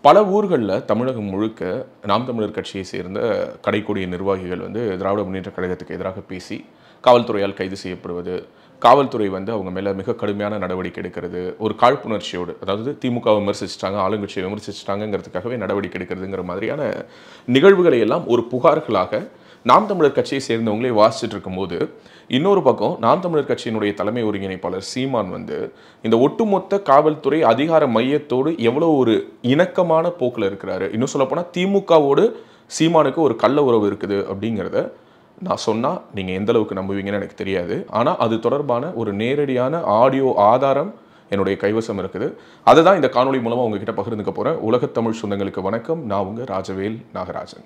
பல ஊர்களில் தமிழகம் முழுக்க நாம் தமிழர் கட்சியை சேர்ந்த கடைக்கூடிய நிர்வாகிகள் வந்து திராவிட முன்னேற்ற கழகத்துக்கு எதிராக பேசி காவல்துறையால் கைது செய்யப்படுவது காவல்துறை வந்து அவங்க மேலே மிக கடுமையான நடவடிக்கை எடுக்கிறது ஒரு காழ்ப்புணர்ச்சியோடு அதாவது திமுக விமர்சிச்சிட்டாங்க ஆளுங்கட்சியை விமர்சிச்சிட்டாங்கிறதுக்காகவே நடவடிக்கை எடுக்கிறதுங்கிற மாதிரியான நிகழ்வுகளை எல்லாம் ஒரு புகார்களாக நாம் தமிழர் கட்சியை சேர்ந்தவங்களே வாசிச்சுட்டு இருக்கும்போது இன்னொரு பக்கம் நாம் தமிழர் கட்சியினுடைய தலைமை ஒருங்கிணைப்பாளர் சீமான் வந்து இந்த ஒட்டுமொத்த காவல்துறை அதிகார மையத்தோடு எவ்வளோ ஒரு இணக்கமான போக்கில் இருக்கிறாரு இன்னும் சொல்லப்போனால் திமுகவோடு சீமானுக்கு ஒரு கள்ள உறவு இருக்குது அப்படிங்கிறத நான் சொன்னால் நீங்கள் எந்த அளவுக்கு நம்புவீங்கன்னு எனக்கு தெரியாது ஆனால் அது தொடர்பான ஒரு நேரடியான ஆடியோ ஆதாரம் என்னுடைய கைவசம் இருக்குது அதை தான் இந்த காணொளி மூலமாக உங்ககிட்ட பகிர்ந்துக்க போகிறேன் உலகத் தமிழ் சொந்தங்களுக்கு வணக்கம் நான் உங்கள் ராஜவேல் நாகராஜன்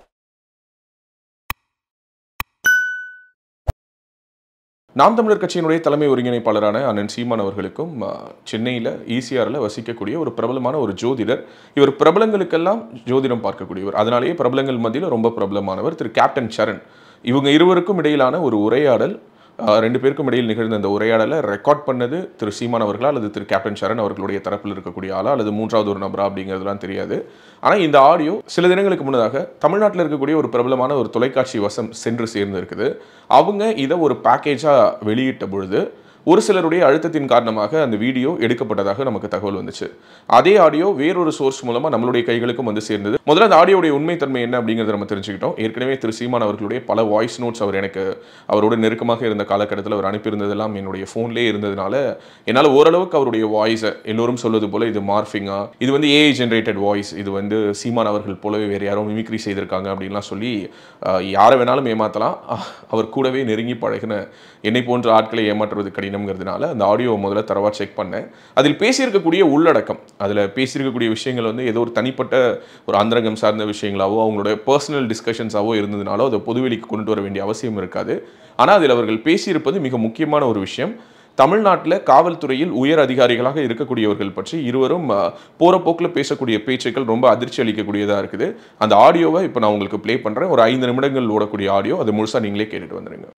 நாம் தமிழர் கட்சியினுடைய தலைமை ஒருங்கிணைப்பாளரான அண்ணன் சீமான் அவர்களுக்கும் சென்னையில் ஈசிஆரில் வசிக்கக்கூடிய ஒரு பிரபலமான ஒரு ஜோதிடர் இவர் பிரபலங்களுக்கெல்லாம் ஜோதிடம் பார்க்கக்கூடியவர் அதனாலேயே பிரபலங்கள் மத்தியில் ரொம்ப பிரபலமானவர் திரு கேப்டன் சரண் இவங்க இருவருக்கும் இடையிலான ஒரு உரையாடல் அஹ், ரெண்டு பேருக்கும் இடையில் நிகழ்ந்த அந்த உரையாடலை ரெக்கார்ட் பண்ணது திரு சீமான் அவர்களா அல்லது திரு கேப்டன் சரண் அவர்களுடைய தரப்பில் இருக்கக்கூடிய ஆளா அல்லது மூன்றாவது ஒரு நபரா அப்படிங்கிறதுலாம் தெரியாது ஆனால் இந்த ஆடியோ சில தினங்களுக்கு முன்னதாக தமிழ்நாட்டில் இருக்கக்கூடிய ஒரு பிரபலமான ஒரு தொலைக்காட்சி வசம் சென்று சேர்ந்து இருக்குது அவங்க இதை ஒரு பேக்கேஜாக வெளியிட்ட பொழுது ஒரு சிலருடைய அழுத்தத்தின் காரணமாக அந்த வீடியோ எடுக்கப்பட்டதாக நமக்கு தகவல் வந்துச்சு அதே ஆடியோ வேறொரு சோர்ஸ் மூலமா நம்மளுடைய கைகளுக்கும் வந்து சேர்ந்தது முதல்ல அந்த ஆடியோடைய உண்மைத்தன்மை என்ன அப்படிங்கிறத நம்ம தெரிஞ்சுக்கிட்டோம் ஏற்கனவே திரு சீமான் அவர்களுடைய பல வாய்ஸ் நோட்ஸ் அவர் எனக்கு அவரோட நெருக்கமாக இருந்த காலகட்டத்தில் அவர் அனுப்பியிருந்ததெல்லாம் என்னுடைய ஃபோன்லேயே இருந்ததுனால என்னால் ஓரளவுக்கு அவருடைய வாய்ஸை எல்லோரும் சொல்வது போல இது மார்ஃபிங்கா இது வந்து ஏஐ ஜென்ரேட்டட் வாய்ஸ் இது வந்து சீமான் அவர்கள் போலவே வேறு யாரோ மிமிக்ரி செய்திருக்காங்க அப்படின்லாம் சொல்லி அஹ், யாரை வேணாலும் ஏமாற்றலாம் அஹ், அவர் கூடவே நெருங்கி பழகின என்னை போன்ற ஆட்களை ஏமாற்றுவது கடினம்ங்கிறதுனால அந்த ஆடியோ முதல்ல தரவா செக் பண்ணேன் அதில் பேசியிருக்கக்கூடிய உள்ளடக்கம் அதில் பேசியிருக்கக்கூடிய விஷயங்கள் வந்து ஏதோ ஒரு தனிப்பட்ட ஒரு அந்தரங்கம் சார்ந்த விஷயங்களாவோ அவங்களோட பர்சனல் டிஸ்கஷன்ஸாவோ இருந்ததுனாலோ அதை பொதுவெளிக்கு கொண்டு வர வேண்டிய அவசியம் இருக்காது ஆனால் அதில் அவர்கள் பேசியிருப்பது மிக முக்கியமான ஒரு விஷயம் தமிழ்நாட்டில் காவல்துறையில் உயர் அதிகாரிகளாக இருக்கக்கூடியவர்கள் பற்றி இருவரும் அஹ், போற போக்கில் பேசக்கூடிய பேச்சுக்கள் ரொம்ப அதிர்ச்சி அளிக்கக்கூடியதாக இருக்குது அந்த ஆடியோவை இப்போ நான் உங்களுக்கு ப்ளே பண்ணுறேன் ஒரு ஐந்து நிமிடங்கள் ஓடக்கூடிய ஆடியோ அது முழுசாக நீங்களே கேட்டுட்டு வந்துடுங்க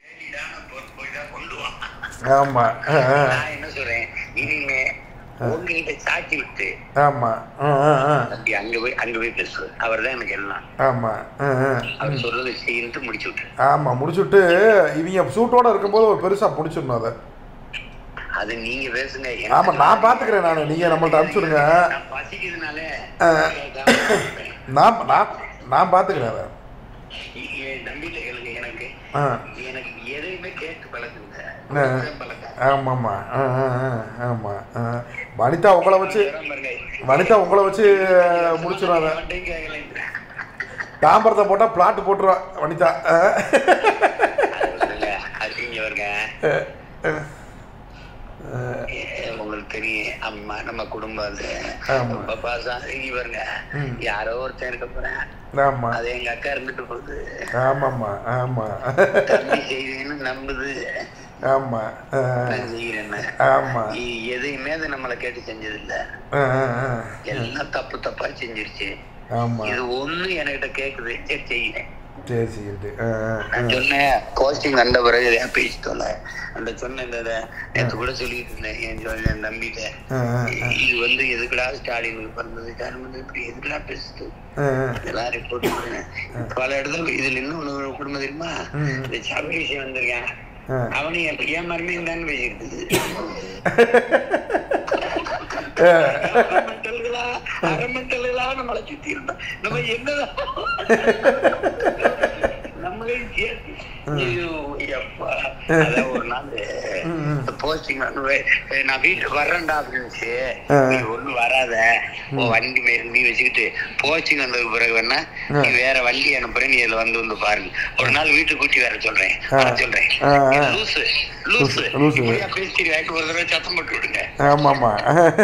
ஆமா ஆ, ஆ, நான் என்ன சொல்றேன் இனிமே உங்ககிட்ட சாட்சி விட்டு ஆமா ஆ, ஆ, ஆ, தம்பி அங்க போய் அங்க போய் பேசு அவர் தான் எனக்கு எல்லாம் ஆமா ஆ, ஆ. அவர் சொல்றது செய்யிட்டு முடிச்சு விட்டு ஆமா முடிச்சுட்டு இவங்க சூட்டோட இருக்கும்போது ஒரு பெருசா முடிச்சிடணும் அதை அது நீங்க பேசுங்க எனக்கு ஆமா நான் பாத்துக்கிறேன் நான் நீங்க நம்மள்ட்ட அனுப்பிச்சுடுங்க நான் பசிக்குதுனால நான் நான் நான் பாத்துக்கிறேன் அதை என் தம்பியில கேளுங்க எனக்கு ஆ எனக்கு எதையுமே கேட்டு பழக்குங்க ஆ. பழக்கம் ஆமாம்மா ஆ ஆ ஆ ஆமா ஆ வனிதா உங்களை வச்சு பாருங்க. வனிதா உங்களை வச்சு முடிச்சிடும் அதை அவன்கிட்டயும் கேட்கலைன்றேன். தாம்பரத்தை போட்டா பிளாட் போட்டுருவா வனிதா ஆ. அது இல்ல, அது இங்க வருங்க உங்களுக்கு தெரியும் அம்மா நம்ம குடும்பம் அது ஆமா. ரொம்ப பாசம் இங்க வருங்க யாரோ ஒருத்தன் இருக்க போறேன் ஆமா அது எங்க அக்கா இருந்துட்டு போகுது ஆமாம்மா ஆமா தம்பி செய்வேன்னு நம்புது ஆமா ஆ, நான் செய்கிறேன்னு ஆமா இ- எதையுமே அது நம்மளை கேட்டு செஞ்சது இல்ல ஆ, ஆ, ஆ. எல்லாம் தப்பு தப்பா செஞ்சிருச்சு ஆமா இது ஒண்ணு என்கிட்ட கேக்குது சரி செய்கிறேன் சரி சரி ஆ, ஆ, ஆ. நான் சொன்னேன் போஸ்டிங் வந்த பிறகு ஏன் பேசிட்டோம்ல அந்த சொன்ன இந்த இதை நேற்று கூட சொல்லிட்டு இருந்தேன் என் சொல்லி என் தம்பிட்ட ஆ, ஆ, இது வந்து எதுக்குடா ஸ்டாலினுக்கு பிறந்தது ஸ்டாலின் வந்து இப்படி எதுக்குடா பேசுது ஆ, ஆ. இதெல்லாம் ரிப்போர்ட் பண்ணுறேன் பல இடத்துல இதுல இன்னும் ஒரு குடும்பம் தெரியுமா ம். இந்த சபரீஷன் வந்திருக்கேன் ஆ. அவனும் என் என் மருமையும் தான் பேசிட்டு அரமெண்டல்களா அரமெண்டல்களா நம்மளை சுத்தி இருந்தா நம்ம என்னதான் நம்மளே சேர்த்து ஐயோ, எப்பா. அதான் ஒரு நாள் போஸ்டிங் வந்து வே- நான் வீட்டுக்கு வர்றேன்டா அப்படின்னுச்சு ஆ. நீ ஒண்ணும் வராத உன் வண்டி மேல நீ வச்சுக்கிட்டு போஸ்டிங் வந்ததுக்கு பிறகு வேணா நீ வேற வண்டி அனுப்புறேன் நீ இதுல வந்து வந்து பாருங்க ஒரு நாள் வீட்டுக்கு கூட்டி வர சொல்றேன் வர சொல்றேன் ஆ, ஆ. ஏ, லூசு லூசு லூசு. இப்படியா பேசி வாய்க்கு ஒரு தடவை சத்தம் போட்டு விடுங்க ஆமாம்மா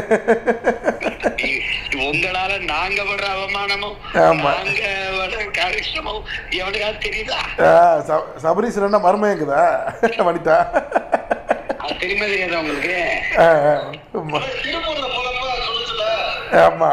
இ- உங்களால நாங்க படுற அவமானமும் ஆமா. நாங்க படுற கரிஷ்டமும் எவனுக்காவது தெரியுதா ஆ, ச- சபரீஷ் என்ன மருமையங்குதா வனிதா அது தெரியுமா தெரியாதா உங்களுக்கு ஆ, ஆ. ஆமா. திருப்பூர்ல போனப்ப சொல்லுச்சுல ஆமா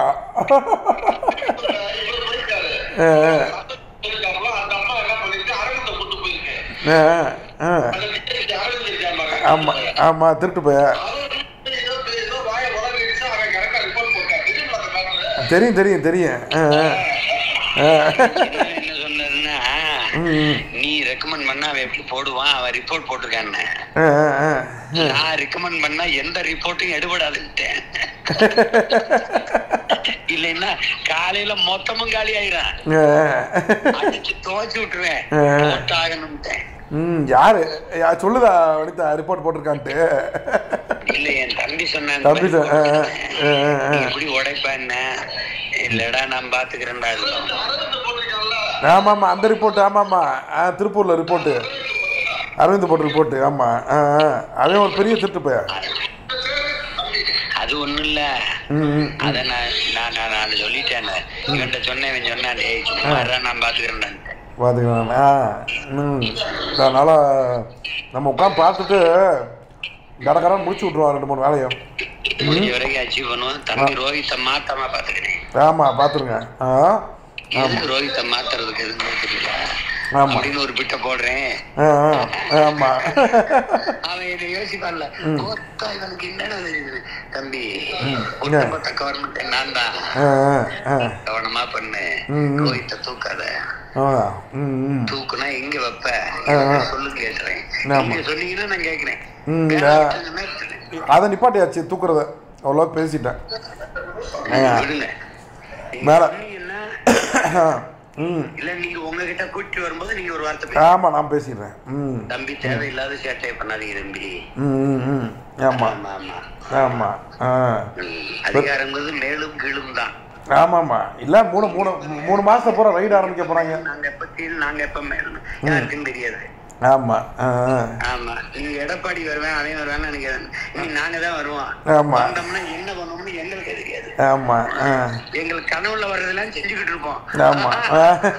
ஆ, ஆ. அந்த அம்மா என்ன பண்ணிருக்கு அரவிந்த கூட்டு போயிருக்கு ஆ, ஆ. அந்த வீட்டுக்கு அரவிந்த் இருக்காங்க ஆமா ஆமா திருட்டு போய ஏதோ ஏதோ வாய உலகிடுச்சு அவன் கரெக்டா ரிப்போர்ட் போட்டான் தெரியுமா அந்த காலத்துல தெரியும் தெரியும் தெரியும் ஆ, ஆ. என்ன சொன்னதுன்னா நீ ரெக்கமெண்ட் பண்ணா அவன் எப்படி போடுவான் அவன் ரிப்போர்ட் போட்டிருக்கான்னு ஆ, ஆ, ஆ. நான் ரெக்கமெண்ட் பண்ணா எந்த ரிப்போர்ட்டும் எடுபடாதுன்ட்டேன் இல்லைன்னா காலையில மொத்தமும் காலி ஆயிடும் ஆ. அடிச்சு துவச்சு விட்டுருவேன் ஆ. போட்டாகணும்ட்டேன் ம் யாரு யா சொல்லுதா வனிதா ரிப்போர்ட் போட்டிருக்கான்ட்டு இல்ல என் தம்பி சொன்னான் தம்பி சொ- ஆ, ஆ, ஆ, ஆ. நீ எப்படி உடைப்ப என்ன இல்லடா நான் பாத்துக்கிறேன்டா அது ஆமாம் ஆமாம் அந்த ரிப்போர்ட் ஆமாம்மா ஆ திருப்பூரில் ரிப்போர்ட்டு அரவிந்த் போட்ட ரிப்போர்ட்டு ஆமாம் ஆ ஆ அவன் ஒரு பெரிய திருட்டு பைய அது ஒண்ணும் இல்ல ம் ம் அத நான் நான் நான் நான் சொல்லிட்டேன் இவன்கிட்ட சொன்னேன் இவன் சொன்னான் டேய் சும்மா இருடா, நான் பாத்துக்கிறேன்டா பார்த்துக்கலாம் ஆ ம் அதனால் நம்ம உட்காந்து பார்த்துட்டு கடகரான்னு முடிச்சு விட்ருவான் ரெண்டு மூணு வேலையும் முடிஞ்ச வரைக்கும் அச்சீவ் பண்ணுவோம் தம்பி ரோஹித்தை மாத்தாம பாத்துக்கிறேன் ஆமாம் பார்த்துருங்க ஆ எதுக்கு ரோஹித்தை மாத்துறதுக்கு எதுன்னு தெரியல ஆமா. அப்படின்னு ஒரு பிட்ட போடுறேன் ஆ ஆ ஆமாம் அவன் இதை யோசிப்பான்ல மொத்தம் இவனுக்கு என்னென்ன தெரியுது தம்பி ஒட்டுமொத்த கவர்மெண்ட் நான் தான் ஆ ஆ ஆ கவனமா பண்ணு ம், ம். ரோஹித்தை தூக்காத ஆ ம் ம் தூக்குனா எங்க வைப்ப ஆ, ஆ. சொல்லுங்க கேட்டுறேன் ஆமா. நீங்க சொன்னீங்கன்னா நான் கேக்குறேன் ம், வேணா ஆ. விட்டுருங்கன்னா விட்டுரு. அதை நிப்பாட்டியாச்சு தூக்குறத அவ்வளோக்கு பேசிட்டேன் ஆ. விடுங்க நீங்க மேல. சொன்னீங்கன்னா, ம் இல்ல நீங்க உங்ககிட்ட கூட்டி வரும்போது நீங்க ஒரு வார்த்தை பேசுங்க. ஆமாம் நான் பேசிடுறேன் ம் தம்பி தேவையில்லாத சேட்டையை பண்ணாதீங்க தம்பி ம் ம் ம் ஆமாம் ஆமா ஆமா ஆமாம் ஆ ம். அதிகாரங்கிறது மேலும் கீழும் தான் ஆமாம்மா இல்லை மூணு மூணு மூணு மாதத்தை பூரா ரைடு ஆரம்பிக்க போகிறாங்க நாங்க எப்ப கீழ் நாங்க எப்ப மேலும் யாருக்கும் தெரியாது ஆமாம் ஆ ஆ. ஆமா நீங்க எடப்பாடி வருவேன் அவன் வருவான்னு நினைக்காது இனி நாங்க தான் வருவோம் ஆமா. வந்தோம்னா என்ன பண்ணுவோம்னு எங்களுக்கு தெரியாது ஆமாம் ஆ எங்களுக்கு கனவுல வர்றதெல்லாம் செஞ்சுக்கிட்டு இருப்போம் ஆமாம் ஆ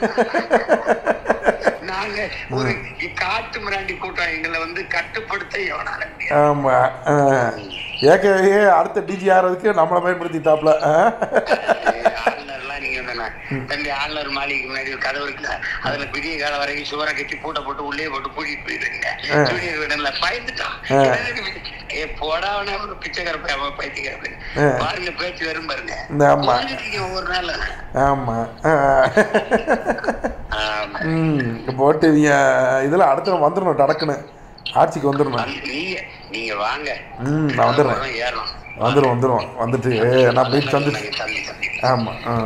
நாங்க ஒரு காட்டு மிராண்டி கூட்டம் எங்களை வந்து கட்டுப்படுத்த எவனால முடியாது. ஆமாம் ஆ ஏற்கனவே அடுத்த டிஜி ஆகிறதுக்கு நம்மளை பயன்படுத்திட்டாப்ல ஆ ஆளுநர்லாம் நீங்க வந்தா தம்பி ஆளுநர் மாளிகைக்கு முன்னாடி ஒரு கதவு இருக்குல்ல அதுல பெரிய காலம் வரைக்கும் சுவரை கட்டி பூட்டை போட்டு உள்ளே போட்டு பூட்டிட்டு போயிருங்க ஜூனியர் விடல பயந்துட்டான் ஏ போடாவனே ஒரு பிச்சைக்கார அவன் பைத்தியக்கார பாருங்க பேச்சு வரும் பாருங்க ஆமா. புரிஞ்சுட்டீங்க ஒவ்வொரு நாள் ஆமாம் ஆ ஆமா. ம் போட்டு இதில் அடுத்து வந்துடணும் டடக்குன்னு ஆட்சிக்கு வந்துடணும் வந்து நீங்க நீங்க வாங்க ம் நான் வந்துடுறேன் வரோம், ஏறோம் வந்துடும் வந்துடும் வந்துட்டு நான் போயிட்டு வந்துட்டு நாங்க தம்பி தம்பி ஆமாம் ஆ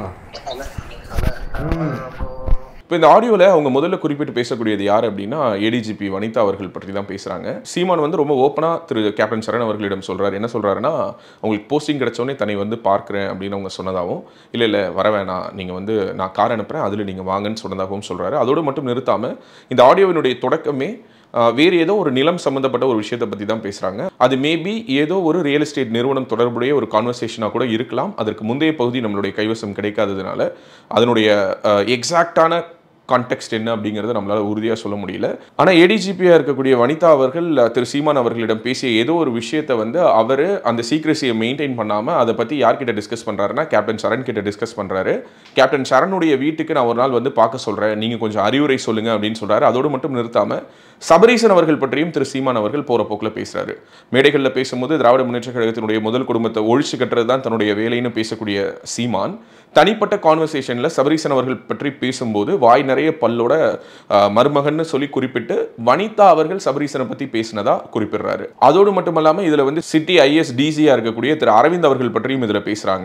இப்போ இந்த ஆடியோவில் அவங்க முதல்ல குறிப்பிட்டு பேசக்கூடியது யார் அப்படின்னா ஏடிஜிபி வனிதா அவர்கள் பற்றி தான் பேசுகிறாங்க சீமான் வந்து ரொம்ப ஓப்பனாக திரு கேப்டன் சரண் அவர்களிடம் சொல்கிறார் என்ன சொல்கிறாருன்னா உங்களுக்கு போஸ்டிங் கிடைச்சோடனே தன்னை வந்து பார்க்குறேன் அப்படின்னு அவங்க சொன்னதாகவும் இல்லை இல்லை வர வேணாம் நீங்கள் வந்து நான் கார் அனுப்புகிறேன் அதில் நீங்கள் வாங்கன்னு சொன்னதாகவும் சொல்கிறாரு அதோடு மட்டும் நிறுத்தாமல் இந்த ஆடியோவினுடைய தொடக்கமே ஆஹ், வேறு ஏதோ ஒரு நிலம் சம்மந்தப்பட்ட ஒரு விஷயத்தை பற்றி தான் பேசுகிறாங்க அது மேபி ஏதோ ஒரு ரியல் எஸ்டேட் நிறுவனம் தொடர்புடைய ஒரு கான்வர்சேஷனாக கூட இருக்கலாம் அதற்கு முந்தைய பகுதி நம்மளுடைய கைவசம் கிடைக்காததுனால அதனுடைய எக்ஸாக்டான கான்டெக்ட் என்ன அப்படிங்கிறத நம்மளால உறுதியாக சொல்ல முடியல ஆனால் ஏடிஜிபியாக இருக்கக்கூடிய வனிதா அவர்கள் அஹ், திரு சீமான் அவர்களிடம் பேசிய ஏதோ ஒரு விஷயத்தை வந்து அவர் அந்த சீக்ரஸியை மெயின்டைன் பண்ணாமல் அதை பற்றி யார்கிட்ட டிஸ்கஸ் பண்ணுறாருன்னா கேப்டன் சரண் கிட்ட டிஸ்கஸ் பண்ணுறாரு கேப்டன் சரணுடைய வீட்டுக்கு நான் ஒரு நாள் வந்து பார்க்க சொல்கிறேன் நீங்கள் கொஞ்சம் அறிவுரை சொல்லுங்கள் அப்படின்னு சொல்கிறாரு அதோடு மட்டும் நிறுத்தாமல் சபரீசன் அவர்கள் பற்றியும் திரு சீமான் அவர்கள் போகிற போக்கில் பேசுகிறாரு மேடைகளில் பேசும்போது திராவிட முன்னேற்ற கழகத்தினுடைய முதல் குடும்பத்தை ஒழிச்சு கட்டுறது தான் தன்னுடைய வேலைன்னு பேசக்கூடிய சீமான் தனிப்பட்ட கான்வர்சேஷனில் சபரீசன் அவர்கள் பற்றி பேசும்போது வாய் நிறைய பல்லோட ஆஹ், மருமகன்னு சொல்லி குறிப்பிட்டு வனிதா அவர்கள் சபரீசனை பற்றி பேசினதா குறிப்பிடுறாரு அதோடு மட்டுமல்லாமல் இதில் வந்து சிட்டி ஐஎஸ் டிசியாக இருக்கக்கூடிய திரு அரவிந்த் அவர்கள் பற்றியும் இதில் பேசுகிறாங்க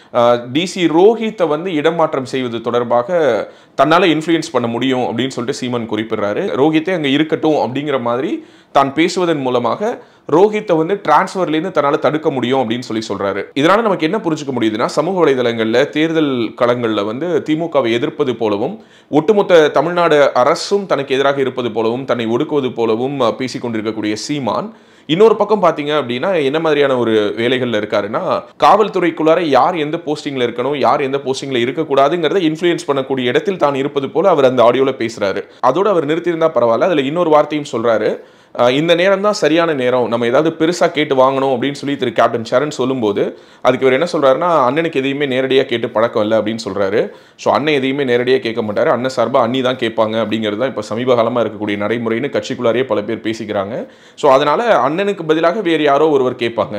டிசி ரோஹித்தை வந்து இடமாற்றம் செய்வது தொடர்பாக தன்னால் இன்ஃப்ளூயன்ஸ் பண்ண முடியும் அப்படின்னு சொல்லிட்டு சீமன் குறிப்பிடுறாரு ரோஹித்தே அங்கே இருக்கட்டும் அப்படிங்கிற மாதிரி தான் பேசுவதன் மூலமாக ரோஹித்தை வந்து டிரான்ஸ்ஃபர்லேருந்து தன்னால் தடுக்க முடியும் அப்படின்னு சொல்லி சொல்றாரு இதனால நமக்கு என்ன புரிஞ்சுக்க முடியுதுன்னா சமூக வலைதளங்களில் தேர்தல் களங்களில் வந்து திமுகவை எதிர்ப்பது போலவும் ஒட்டுமொத்த தமிழ்நாடு அரசும் தனக்கு எதிராக இருப்பது போலவும் தன்னை ஒடுக்குவது போலவும் அஹ், பேசிக் கொண்டிருக்கக்கூடிய சீமான் இன்னொரு பக்கம் பார்த்தீங்க அப்படின்னா என்ன மாதிரியான ஒரு வேலைகளில் இருக்காருன்னா காவல்துறைக்குள்ளார யார் எந்த போஸ்டிங்கில் இருக்கணும் யார் எந்த போஸ்டிங்கில் இருக்கக்கூடாதுங்கிறத இன்ஃப்ளூயன்ஸ் பண்ணக்கூடிய இடத்தில் தான் இருப்பது போல அவர் அந்த ஆடியோவில் பேசுறாரு அதோடு அவர் நிறுத்தியிருந்தா பரவாயில்ல அதில் இன்னொரு வார்த்தையும் சொல்றாரு அஹ் இந்த நேரம் தான் சரியான நேரம் நம்ம ஏதாவது பெருசாக கேட்டு வாங்கணும் அப்படின்னு சொல்லி திரு கேப்டன் சரண் சொல்லும்போது அதுக்கு இவர் என்ன சொல்றாருன்னா அண்ணனுக்கு எதையுமே நேரடியாக கேட்டு பழக்கம் இல்லை அப்படின்னு சொல்றாரு ஸோ அண்ணன் எதையுமே நேரடியாக கேட்க மாட்டாரு அண்ணன் சார்பாக அண்ணி தான் கேட்பாங்க அப்படிங்கிறது தான் இப்போ சமீப காலமாக இருக்கக்கூடிய நடைமுறைன்னு கட்சிக்குள்ளாரே பல பேர் பேசிக்கிறாங்க ஸோ அதனால அண்ணனுக்கு பதிலாக வேறு யாரோ ஒருவர் கேட்பாங்க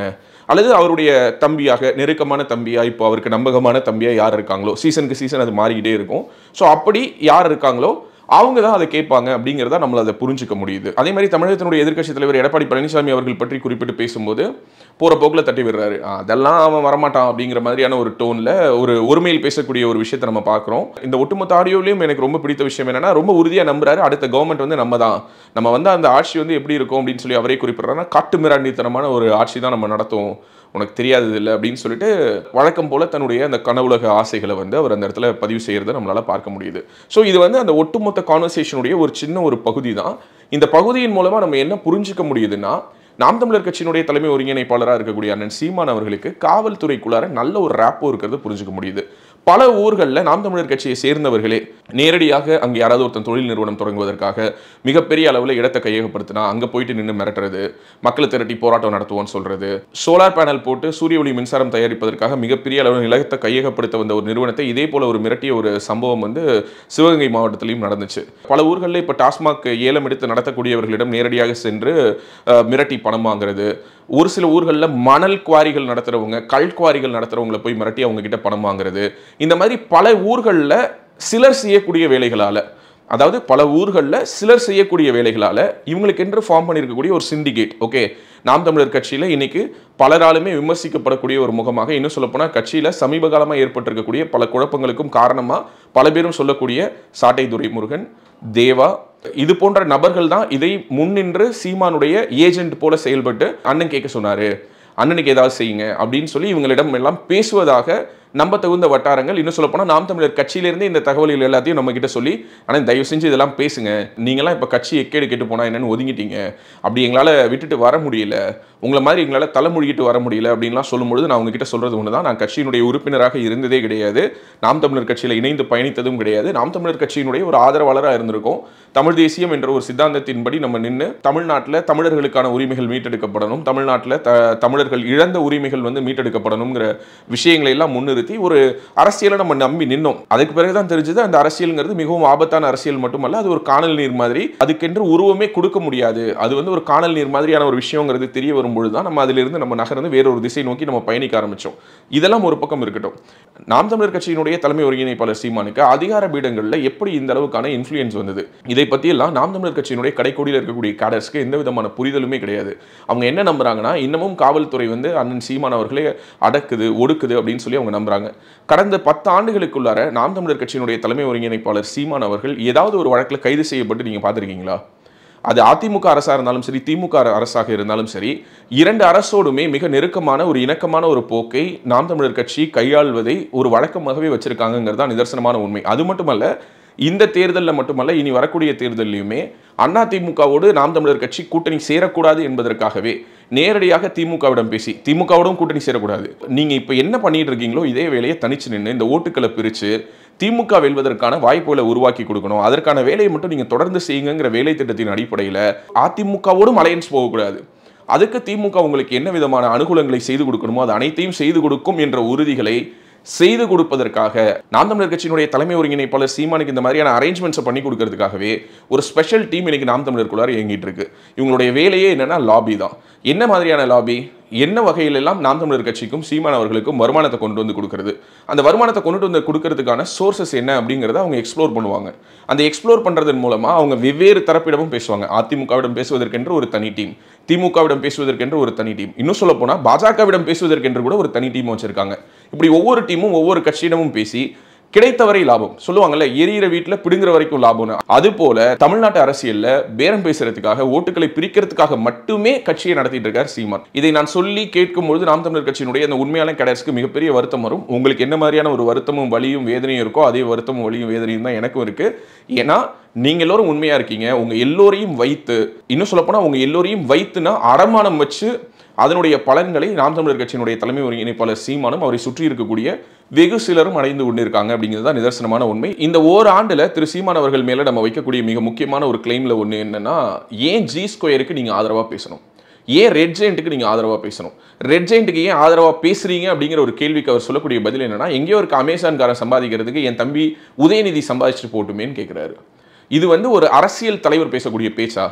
அல்லது அவருடைய தம்பியாக நெருக்கமான தம்பியா இப்போ அவருக்கு நம்பகமான தம்பியா யார் இருக்காங்களோ சீசனுக்கு சீசன் அது மாறிக்கிட்டே இருக்கும் ஸோ அப்படி யார் இருக்காங்களோ அவங்க தான் அதை கேட்பாங்க அப்படிங்கிறத நம்மள அதை புரிஞ்சுக்க முடியுது அதே மாதிரி தமிழகத்தினுடைய எதிர்க்கட்சி தலைவர் எடப்பாடி பழனிசாமி அவர்கள் பற்றி குறிப்பிட்டு பேசும்போது போற போக்குல தட்டி விடுறாரு "ஆ, அதெல்லாம் அவன் வரமாட்டான் அப்படிங்கிற மாதிரியான ஒரு டோன்ல ஒரு ஒருமையில் பேசக்கூடிய ஒரு விஷயத்தை நம்ம பார்க்குறோம் இந்த ஒட்டுமொத்த ஆடியோலையும் எனக்கு ரொம்ப பிடித்த விஷயம் என்னன்னா ரொம்ப உறுதியா நம்புறாரு அடுத்த கவர்மெண்ட் வந்து நம்ம தான் நம்ம வந்து அந்த ஆட்சி வந்து எப்படி இருக்கும் அப்படின்னு சொல்லி அவரே குறிப்பிடுறாருன்னா காட்டு மிராண்டித்தனமான ஒரு ஆட்சி தான் நம்ம நடத்துவோம் உனக்கு தெரியாதது இல்லை அப்படின்னு சொல்லிட்டு வழக்கம் போல தன்னுடைய அந்த கனவுலக ஆசைகளை வந்து அவர் அந்த இடத்துல பதிவு செய்யறதை நம்மளால பார்க்க முடியுது ஸோ இது வந்து அந்த ஒட்டுமொத்த கான்வர்சேஷனுடைய ஒரு சின்ன ஒரு பகுதி தான் இந்த பகுதியின் மூலமா நம்ம என்ன புரிஞ்சுக்க முடியுதுன்னா நாம் தமிழர் கட்சியினுடைய தலைமை ஒருங்கிணைப்பாளராக இருக்கக்கூடிய அண்ணன் சீமான் அவர்களுக்கு காவல்துறைக்குள்ளார நல்ல ஒரு ரேப்போ இருக்கிறது புரிஞ்சுக்க முடியுது பல ஊர்களில் நாம் தமிழர் கட்சியை சேர்ந்தவர்களே நேரடியாக அங்கே யாராவது ஒருத்தன் தொழில் நிறுவனம் தொடங்குவதற்காக மிகப்பெரிய அளவில் இடத்தை கையகப்படுத்தினா அங்கே போயிட்டு நின்று மிரட்டுறது மக்களை திரட்டி போராட்டம் நடத்துவோம்னு சொல்றது சோலார் பேனல் போட்டு சூரிய ஒளி மின்சாரம் தயாரிப்பதற்காக மிகப்பெரிய அளவில் நிலத்தை கையகப்படுத்த வந்த ஒரு நிறுவனத்தை இதே போல ஒரு மிரட்டிய ஒரு சம்பவம் வந்து சிவகங்கை மாவட்டத்திலையும் நடந்துச்சு பல ஊர்களில் இப்போ டாஸ்மாக் ஏலம் எடுத்து நடத்தக்கூடியவர்களிடம் நேரடியாக சென்று அஹ், மிரட்டி பணம் வாங்குறது ஒரு சில ஊர்களில் மணல் குவாரிகள் நடத்துறவங்க கல் குவாரிகள் நடத்துறவங்களை போய் மிரட்டி அவங்க கிட்ட பணம் வாங்குறது இந்த மாதிரி பல ஊர்களில் சிலர் செய்யக்கூடிய வேலைகளால அதாவது பல ஊர்களில் சிலர் செய்யக்கூடிய வேலைகளால இவங்களுக்கென்று ஃபார்ம் பண்ணியிருக்கக்கூடிய ஒரு சிண்டிகேட் ஓகே நாம் தமிழர் கட்சியில் இன்னைக்கு பலராலுமே விமர்சிக்கப்படக்கூடிய ஒரு முகமாக இன்னும் சொல்லப்போனால் கட்சியில் சமீப காலமாக ஏற்பட்டிருக்கக்கூடிய பல குழப்பங்களுக்கும் காரணமாக பல பேரும் சொல்லக்கூடிய சாட்டை துரைமுருகன் தேவா இது போன்ற நபர்கள் தான் இதை முன்னின்று சீமானுடைய ஏஜென்ட் போல செயல்பட்டு அண்ணன் கேட்க சொன்னாரு அண்ணனுக்கு ஏதாவது செய்யுங்க அப்படின்னு சொல்லி இவங்களிடம் எல்லாம் பேசுவதாக நம்ப தகுந்த வட்டாரங்கள் இன்னும் சொல்லப்போனால் நாம் தமிழர் கட்சியிலிருந்து இந்த தகவல்கள் எல்லாத்தையும் நம்ம கிட்ட சொல்லி ஆனால் தயவு செஞ்சு இதெல்லாம் பேசுங்க நீங்களாம் இப்போ கட்சி எக்கேடு கெட்டு போனால் என்னன்னு ஒதுங்கிட்டீங்க அப்படி எங்களால் விட்டுட்டு வர முடியல உங்களை மாதிரி எங்களால் தலைமொழிகிட்டு வர முடியல அப்படின்லாம் சொல்லும்பொழுது நான் உங்ககிட்ட சொல்றது ஒன்று தான் நான் கட்சியினுடைய உறுப்பினராக இருந்ததே கிடையாது நாம் தமிழர் கட்சியில் இணைந்து பயணித்ததும் கிடையாது நாம் தமிழர் கட்சியினுடைய ஒரு ஆதரவாளராக இருந்திருக்கோம் தமிழ் தேசியம் என்ற ஒரு சித்தாந்தத்தின்படி நம்ம நின்று தமிழ்நாட்டில் தமிழர்களுக்கான உரிமைகள் மீட்டெடுக்கப்படணும் தமிழ்நாட்டில் த தமிழர்கள் இழந்த உரிமைகள் வந்து மீட்டெடுக்கப்படணுங்கிற விஷயங்களை எல்லாம் முன்னிறுத்தி ஒரு அரசியலை நம்ம நம்பி நின்னோம் அதுக்கு பிறகுதான் தெரிஞ்சது அந்த அரசியல்ங்கிறது மிகவும் ஆபத்தான அரசியல் மட்டுமல்ல அது ஒரு காணல் நீர் மாதிரி அதுக்கென்று உருவமே கொடுக்க முடியாது அது வந்து ஒரு காணல் நீர் மாதிரியான ஒரு விஷயங்கிறது தெரிய வரும்பொழுது தான் நம்ம அதிலிருந்து நம்ம நகர்ந்து வேற ஒரு திசை நோக்கி நம்ம பயணிக்க ஆரம்பிச்சோம் இதெல்லாம் ஒரு பக்கம் இருக்கட்டும் நாம் தமிழர் கட்சியினுடைய தலைமை ஒருங்கிணைப்பாளர் சீமானுக்கு அதிகார பீடங்களில் எப்படி இந்த அளவுக்கான இன்ஃப்ளூயன்ஸ் வந்தது இதை பற்றியெல்லாம் நாம் தமிழர் கட்சியினுடைய கடைக்கோடியில் இருக்கக்கூடிய கேடர்ஸ்க்கு எந்த விதமான புரிதலுமே கிடையாது அவங்க என்ன நம்புறாங்கன்னா இன்னமும் காவல்துறை வந்து அண்ணன் சீமான் அவர்களே அடக்குது ஒடுக்குது அப்படின்னு சொல்லி அவங்க நம்புறாங்க கடந்த பத்து ஆண்டுகளுக்குள்ளார நாம் தமிழர் கட்சியினுடைய தலைமை ஒருங்கிணைப்பாளர் சீமான் அவர்கள் ஏதாவது ஒரு வழக்கில் கைது செய்யப்பட்டு நீங்க பார்த்திருக்கீங்களா அது அதிமுக அரசாக இருந்தாலும் சரி திமுக அரசாக இருந்தாலும் சரி இரண்டு அரசோடுமே மிக நெருக்கமான ஒரு இணக்கமான ஒரு போக்கை நாம் தமிழர் கட்சி கையாள்வதை ஒரு வழக்கமாகவே வச்சிருக்காங்கிறது தான் நிதர்சனமான உண்மை அது மட்டுமல்ல இந்த தேர்தலில் மட்டுமல்ல இனி வரக்கூடிய தேர்தலையுமே அண்ணா திமுகவோடு நாம் தமிழர் கட்சி கூட்டணி சேரக்கூடாது என்பதற்காகவே நேரடியாக திமுகவிடம் பேசி திமுகவோடும் கூட்டணி சேரக்கூடாது நீங்க இப்ப என்ன பண்ணிட்டு இருக்கீங்களோ இதே வேலையை தனிச்சு நின்று இந்த ஓட்டுக்களை பிரிச்சு திமுக வெல்வதற்கான வாய்ப்புகளை உருவாக்கி கொடுக்கணும் அதற்கான வேலையை மட்டும் நீங்க தொடர்ந்து செய்யுங்கிற வேலை திட்டத்தின் அடிப்படையில் அதிமுகவோடும் அலையன்ஸ் போகக்கூடாது அதுக்கு திமுக உங்களுக்கு என்ன விதமான அனுகூலங்களை செய்து கொடுக்கணுமோ அது அனைத்தையும் செய்து கொடுக்கும் என்ற உறுதிகளை செய்து கொடுப்பதற்காக நாம் தமிழர் கட்சியினுடைய தலைமை ஒருங்கிணைப்பாளர் சீமானுக்கு இந்த மாதிரியான அரேஞ்ச்மெண்ட்ஸை பண்ணி கொடுக்கறதுக்காகவே ஒரு ஸ்பெஷல் டீம் இன்னைக்கு நாம் தமிழருக்குள்ளார இயங்கிட்டு இருக்கு இவங்களுடைய வேலையே என்னன்னா லாபி தான் என்ன மாதிரியான லாபி என்ன வகையிலெல்லாம் நாம் தமிழர் கட்சிக்கும் சீமான் அவர்களுக்கும் வருமானத்தை கொண்டு வந்து கொடுக்கறது அந்த வருமானத்தை கொண்டு வந்து கொடுக்கறதுக்கான சோர்சஸ் என்ன அப்படிங்கிறத அவங்க எக்ஸ்ப்ளோர் பண்ணுவாங்க அந்த எக்ஸ்ப்ளோர் பண்றதன் மூலமா அவங்க வெவ்வேறு தரப்பிடமும் பேசுவாங்க அதிமுகவிடம் பேசுவதற்கென்று ஒரு தனி டீம் திமுகவிடம் பேசுவதற்கென்று ஒரு தனி டீம் இன்னும் சொல்ல போனா பாஜகவிடம் பேசுவதற்கென்று கூட ஒரு தனி டீம் வச்சிருக்காங்க இப்படி ஒவ்வொரு டீமும் ஒவ்வொரு கட்சியிடமும் பேசி கிடைத்தவரை லாபம் சொல்லுவாங்கல்ல எரியிற வீட்டுல பிடுங்குற வரைக்கும் லாபம்னு அது போல தமிழ்நாட்டு அரசியல்ல பேரம் பேசுறதுக்காக ஓட்டுகளை பிரிக்கிறதுக்காக மட்டுமே கட்சியை நடத்திட்டு இருக்கார் சீமான் இதை நான் சொல்லி கேட்கும் பொழுது நாம் தமிழர் கட்சியினுடைய அந்த உண்மையான கேடர்ஸ்க்கு மிகப்பெரிய வருத்தம் வரும் உங்களுக்கு என்ன மாதிரியான ஒரு வருத்தமும் வலியும் வேதனையும் இருக்கோ அதே வருத்தமும் வலியும் வேதனையும் தான் எனக்கும் இருக்கு ஏன்னா நீங்க எல்லோரும் உண்மையா இருக்கீங்க உங்க எல்லோரையும் வைத்து இன்னும் சொல்லப்போனா உங்க எல்லோரையும் வைத்துனா அடமானம் வச்சு அதனுடைய பலன்களை நாம் தமிழர் கட்சியினுடைய தலைமை ஒருங்கிணைப்பாளர் சீமானும் அவரை சுற்றி இருக்கக்கூடிய வெகு சிலரும் அடைந்து கொண்டிருக்காங்க அப்படிங்கிறது தான் நிதர்சனமான உண்மை இந்த ஓராண்டுல திரு சீமான் அவர்கள் மேல நம்ம வைக்கக்கூடிய மிக முக்கியமான ஒரு கிளைம்ல ஒன்று என்னன்னா ஏன் ஜி ஸ்கொயருக்கு நீங்க ஆதரவா பேசணும் ஏன் ரெட் ஜெயிண்ட்டுக்கு நீங்க ஆதரவா பேசணும் ரெட் ஜெயிண்ட்டுக்கு ஏன் ஆதரவா பேசுறீங்க அப்படிங்கிற ஒரு கேள்விக்கு அவர் சொல்லக்கூடிய பதில் என்னன்னா எங்கேயோ இருக்க அமேசான்காரன் சம்பாதிக்கிறதுக்கு என் தம்பி உதயநிதி சம்பாதிச்சுட்டு போட்டுமேன்னு கேட்கிறாரு இது வந்து ஒரு அரசியல் தலைவர் பேசக்கூடிய பேச்சா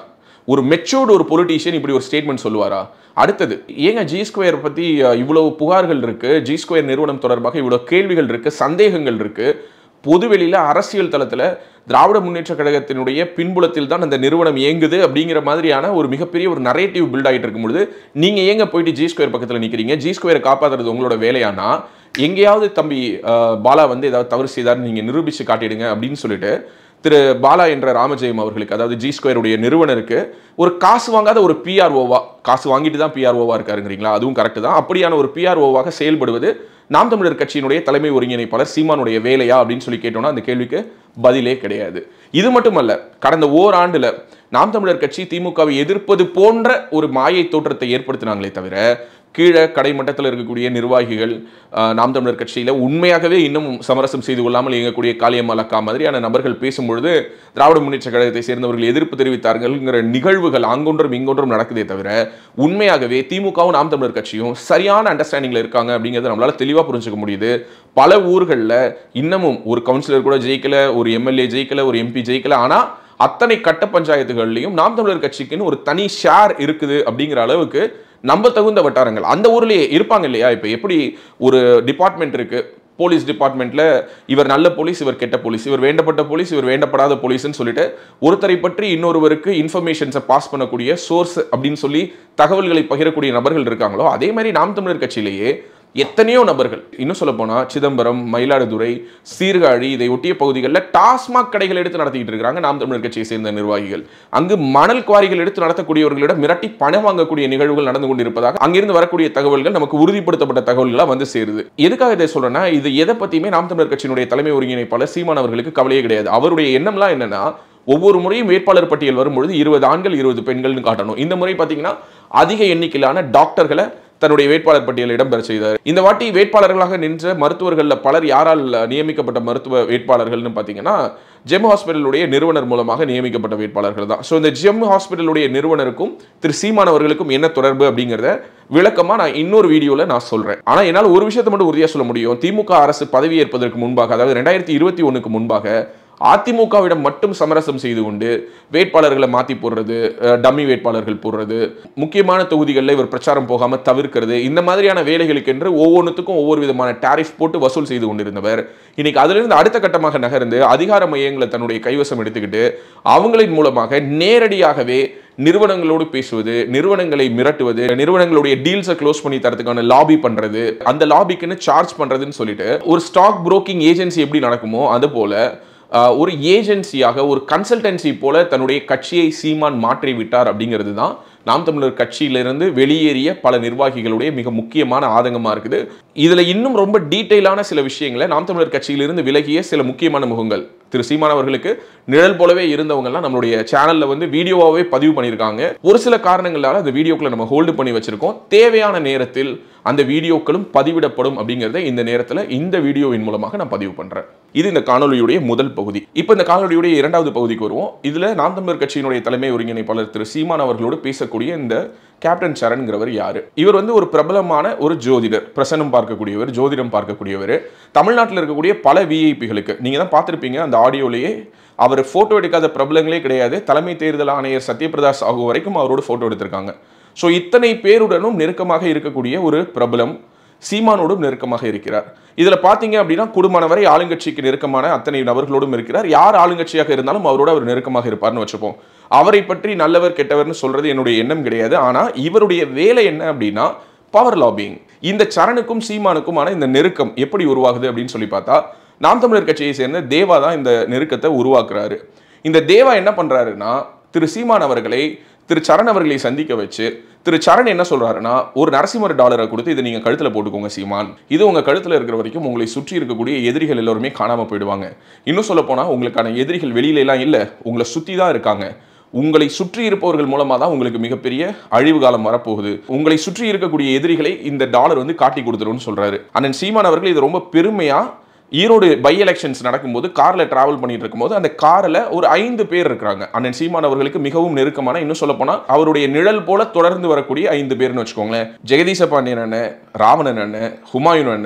ஒரு மெச்சூர்டு ஒரு பொலிட்டீஷியன் இப்படி ஒரு ஸ்டேட்மெண்ட் சொல்லுவாரா அடுத்தது ஏங்க ஜி ஸ்கொயர் பத்தி அஹ், இவ்வளவு புகார்கள் இருக்கு ஜி ஸ்கொயர் நிறுவனம் தொடர்பாக இவ்வளவு கேள்விகள் இருக்கு சந்தேகங்கள் இருக்கு பொதுவெளியில அரசியல் தளத்துல திராவிட முன்னேற்ற கழகத்தினுடைய பின்புலத்தில் தான் அந்த நிறுவனம் இயங்குது அப்படிங்கிற மாதிரியான ஒரு மிகப்பெரிய ஒரு நரேட்டிவ் பில்ட் ஆகிட்டு இருக்கும் பொழுது நீங்க ஏங்க போயிட்டு ஜி ஸ்கொயர் பக்கத்துல நிக்கிறீங்க ஜி ஸ்கொயரை காப்பாத்துறது உங்களோட வேலையானா எங்கேயாவது தம்பி அஹ், பாலா வந்து ஏதாவது தவறு செய்தார் நீங்க நிரூபிச்சு காட்டிடுங்க அப்படின்னு சொல்லிட்டு திரு பாலா என்ற ராமஜெயம் அவர்களுக்கு அதாவது ஜி ஸ்கொயருடைய நிறுவனருக்கு ஒரு காசு வாங்காத ஒரு பிஆர்ஓவா காசு வாங்கிட்டு தான் பிஆர்ஓவா இருக்காருங்கிறீங்களா அதுவும் கரெக்ட் தான் அப்படியான ஒரு பிஆர்ஓவாக செயல்படுவது நாம் தமிழர் கட்சியினுடைய தலைமை ஒருங்கிணைப்பாளர் சீமானுடைய வேலையா அப்படின்னு சொல்லி கேட்டோம்னா அந்த கேள்விக்கு பதிலே கிடையாது இது மட்டுமல்ல கடந்த ஓராண்டுல நாம் தமிழர் கட்சி திமுகவை எதிர்ப்பது போன்ற ஒரு மாயை தோற்றத்தை ஏற்படுத்தினாங்களே தவிர கீழே கடைமட்டத்தில் இருக்கக்கூடிய நிர்வாகிகள் ஆஹ், நாம் தமிழர் கட்சியில் உண்மையாகவே இன்னும் சமரசம் செய்து கொள்ளாமல் இயங்கக்கூடிய காளியம்மாள் அக்கா மாதிரியான நபர்கள் பேசும்பொழுது திராவிட முன்னேற்ற கழகத்தை சேர்ந்தவர்கள் எதிர்ப்பு தெரிவித்தார்கள்ங்கிற நிகழ்வுகள் அங்கொன்றும் இங்கொன்றும் நடக்குதே தவிர உண்மையாகவே திமுகவும் நாம் தமிழர் கட்சியும் சரியான அண்டர்ஸ்டாண்டிங்கில் இருக்காங்க அப்படிங்கிறத நம்மளால தெளிவாக புரிஞ்சுக்க முடியுது பல ஊர்களில் இன்னமும் ஒரு கவுன்சிலர் கூட ஜெயிக்கல ஒரு எம்எல்ஏ ஜெயிக்கல ஒரு எம்பி ஜெயிக்கல ஆனால் அத்தனை கட்ட பஞ்சாயத்துகள்லையும் நாம் தமிழர் கட்சிக்குன்னு ஒரு தனி ஷேர் இருக்குது அப்படிங்கிற அளவுக்கு நம்ப தகுந்த வட்டாரங்கள் அந்த ஊர்லயே இருப்பாங்க இல்லையா இப்போ எப்படி ஒரு டிபார்ட்மெண்ட் இருக்கு போலீஸ் டிபார்ட்மெண்ட்ல இவர் நல்ல போலீஸ் இவர் கெட்ட போலீஸ் இவர் வேண்டப்பட்ட போலீஸ் இவர் வேண்டப்படாத போலீஸ்னு சொல்லிட்டு ஒருத்தரை பற்றி இன்னொருவருக்கு இன்ஃபர்மேஷன்ஸை பாஸ் பண்ணக்கூடிய சோர்ஸ் அப்படின்னு சொல்லி தகவல்களை பகிரக்கூடிய நபர்கள் இருக்காங்களோ அதே மாதிரி நாம் தமிழர் கட்சியிலேயே எத்தனையோ நபர்கள் இன்னும் சொல்ல போனா சிதம்பரம் மயிலாடுதுறை சீர்காழி இதை ஒட்டிய பகுதிகளில் டாஸ்மாக் கடைகள் எடுத்து நடத்திக்கிட்டு இருக்காங்க நாம் தமிழர் கட்சியை சேர்ந்த நிர்வாகிகள் அங்கு மணல் குவாரிகள் எடுத்து நடத்தக்கூடியவர்களிடம் மிரட்டி பணம் வாங்கக்கூடிய நிகழ்வுகள் நடந்து கொண்டிருப்பதாக அங்கிருந்து வரக்கூடிய தகவல்கள் நமக்கு உறுதிப்படுத்தப்பட்ட தகவல்களா வந்து சேருது எதுக்காக இதை சொல்றேன்னா இது எதை பத்தியுமே நாம் தமிழர் கட்சியினுடைய தலைமை ஒருங்கிணைப்பாளர் சீமான் அவர்களுக்கு கவலையே கிடையாது அவருடைய எண்ணம்லாம் என்னன்னா ஒவ்வொரு முறையும் வேட்பாளர் பட்டியல் வரும்பொழுது இருபது ஆண்கள் இருபது பெண்கள்னு காட்டணும் இந்த முறை பார்த்தீங்கன்னா அதிக எண்ணிக்கையிலான டாக்டர்களை தன்னுடைய வேட்பாளர் பட்டியலில் இடம்பெற செய்தார் இந்த வாட்டி வேட்பாளர்களாக நின்ற மருத்துவர்களில் பலர் யாரால் நியமிக்கப்பட்ட மருத்துவ வேட்பாளர்கள்னு பார்த்தீங்கன்னா ஜெம் ஹாஸ்பிட்டலுடைய நிறுவனர் மூலமாக நியமிக்கப்பட்ட வேட்பாளர்கள் தான் ஸோ இந்த ஜெம் ஹாஸ்பிட்டலுடைய நிறுவனருக்கும் திரு சீமான் அவர்களுக்கும் என்ன தொடர்பு அப்படிங்கிறத விளக்கமா நான் இன்னொரு வீடியோல நான் சொல்றேன் ஆனா என்னால் ஒரு விஷயத்தை மட்டும் உறுதியா சொல்ல முடியும் திமுக அரசு பதவியேற்பதற்கு முன்பாக அதாவது ரெண்டாயிரத்தி இருபத்தி ஒண்ணுக்கு முன்பாக அதிமுகவிடம் மட்டும் சமரசம் செய்து கொண்டு வேட்பாளர்களை மாத்தி போடுறது அஹ், டம்மி வேட்பாளர்கள் போடுறது முக்கியமான தொகுதிகளில் இவர் பிரச்சாரம் போகாம தவிர்க்கிறது இந்த மாதிரியான வேலைகளுக்கென்று ஒவ்வொன்றுத்துக்கும் ஒவ்வொரு விதமான டாரிஃப் போட்டு வசூல் செய்து கொண்டிருந்தவர் இன்னைக்கு அதிலிருந்து அடுத்த கட்டமாக நகர்ந்து அதிகார மையங்களை தன்னுடைய கைவசம் எடுத்துக்கிட்டு அவங்களின் மூலமாக நேரடியாகவே நிறுவனங்களோடு பேசுவது நிறுவனங்களை மிரட்டுவது நிறுவனங்களுடைய டீல்ஸை க்ளோஸ் பண்ணி தரதுக்கான லாபி பண்றது அந்த லாபிக்குன்னு சார்ஜ் பண்றதுன்னு சொல்லிட்டு ஒரு ஸ்டாக் புரோக்கிங் ஏஜென்சி எப்படி நடக்குமோ அது போல ஆஹ், ஒரு ஏஜென்சியாக ஒரு கன்சல்டன்சி போல தன்னுடைய கட்சியை சீமான் மாற்றி விட்டார் அப்படிங்கிறது தான் நாம் தமிழர் கட்சியிலிருந்து வெளியேறிய பல நிர்வாகிகளுடைய மிக முக்கியமான ஆதங்கமா இருக்குது இதுல இன்னும் ரொம்ப டீட்டெயிலான சில விஷயங்களை நாம் தமிழர் கட்சியிலிருந்து விலகிய சில முக்கியமான முகங்கள் திரு சீமான் அவர்களுக்கு நிழல் போலவே இருந்தவங்கலாம் நம்மளுடைய சேனல்ல வந்து வீடியோவாவே பதிவு பண்ணியிருக்காங்க ஒரு சில காரணங்களால அந்த வீடியோக்களை நம்ம ஹோல்டு பண்ணி வச்சிருக்கோம் தேவையான நேரத்தில் அந்த வீடியோக்களும் பதிவிடப்படும் அப்படிங்கிறத இந்த நேரத்தில் இந்த வீடியோவின் மூலமாக நான் பதிவு பண்றேன் இது இந்த காணொலியுடைய முதல் பகுதி இப்போ இந்த காணொலியுடைய இரண்டாவது பகுதிக்கு வருவோம் இதுல நாம் தமிழர் கட்சியினுடைய தலைமை ஒருங்கிணைப்பாளர் திரு சீமான் அவர்களோடு பேசக்கூடிய இந்த கேப்டன் சரண்ங்கிறவர் யாரு இவர் வந்து ஒரு பிரபலமான ஒரு ஜோதிடர் பிரசனம் பார்க்கக்கூடியவர் ஜோதிடம் பார்க்கக்கூடியவர் தமிழ்நாட்டில் இருக்கக்கூடிய பல விஐபிகளுக்கு நீங்க தான் பார்த்திருப்பீங்க அந்த ஆடியோலேயே அவர் போட்டோ எடுக்காத பிரபலங்களே கிடையாது தலைமை தேர்தல் ஆணையர் சத்யபிரதா சாஹூ வரைக்கும் அவரோட போட்டோ எடுத்திருக்காங்க ஸோ இத்தனை பேருடனும் நெருக்கமாக இருக்கக்கூடிய ஒரு பிரபலம் சீமானோடும் நெருக்கமாக இருக்கிறார் இதுல பாத்தீங்க அப்படின்னா குடும்பமான வரை ஆளுங்கட்சிக்கு நெருக்கமான அத்தனை நபர்களோடும் இருக்கிறார் யார் ஆளுங்கட்சியாக இருந்தாலும் அவரோட அவர் நெருக்கமாக இருப்பார்னு வச்சுப்போம் அவரை பற்றி நல்லவர் கெட்டவர்னு சொல்றது என்னுடைய எண்ணம் கிடையாது ஆனா இவருடைய வேலை என்ன அப்படின்னா பவர் லாபிங் இந்த சரணுக்கும் சீமானுக்குமான இந்த நெருக்கம் எப்படி உருவாகுது அப்படின்னு சொல்லி பார்த்தா நாம் தமிழர் கட்சியை சேர்ந்த தேவா தான் இந்த நெருக்கத்தை உருவாக்குறாரு இந்த தேவா என்ன பண்றாருன்னா திரு சீமான் அவர்களை திரு சரண் அவர்களை சந்திக்க வச்சு திரு சரண் என்ன சொல்றாருன்னா ஒரு நரசிம்மர் டாலரை கொடுத்து இதை நீங்க கழுத்துல போட்டுக்கோங்க சீமான் இது உங்க கழுத்துல இருக்கிற வரைக்கும் உங்களை சுற்றி இருக்கக்கூடிய எதிரிகள் எல்லாருமே காணாம போயிடுவாங்க இன்னும் சொல்ல போனா உங்களுக்கான எதிரிகள் வெளியில எல்லாம் இல்ல உங்களை சுத்தி தான் இருக்காங்க உங்களை சுற்றி இருப்பவர்கள் மூலமா தான் உங்களுக்கு மிகப்பெரிய அழிவு காலம் வரப்போகுது உங்களை சுற்றி இருக்கக்கூடிய எதிரிகளை இந்த டாலர் வந்து காட்டி கொடுத்துருன்னு சொல்றாரு அண்ணன் சீமான் அவர்கள் இது ரொம்ப பெருமையா ஈரோடு பை எலெக்ஷன்ஸ் நடக்கும்போது கார்ல டிராவல் பண்ணிட்டு இருக்கும்போது அந்த கார்ல ஒரு ஐந்து பேர் இருக்கிறாங்க அண்ணன் சீமான் அவர்களுக்கு மிகவும் நெருக்கமான இன்னும் சொல்ல போனா அவருடைய நிழல் போல தொடர்ந்து வரக்கூடிய ஐந்து பேர்னு வச்சுக்கோங்களேன் ஜெகதீச பாண்டியன் அண்ணன் ராவணன் அண்ணன் ஹுமாயூன் அண்ணன்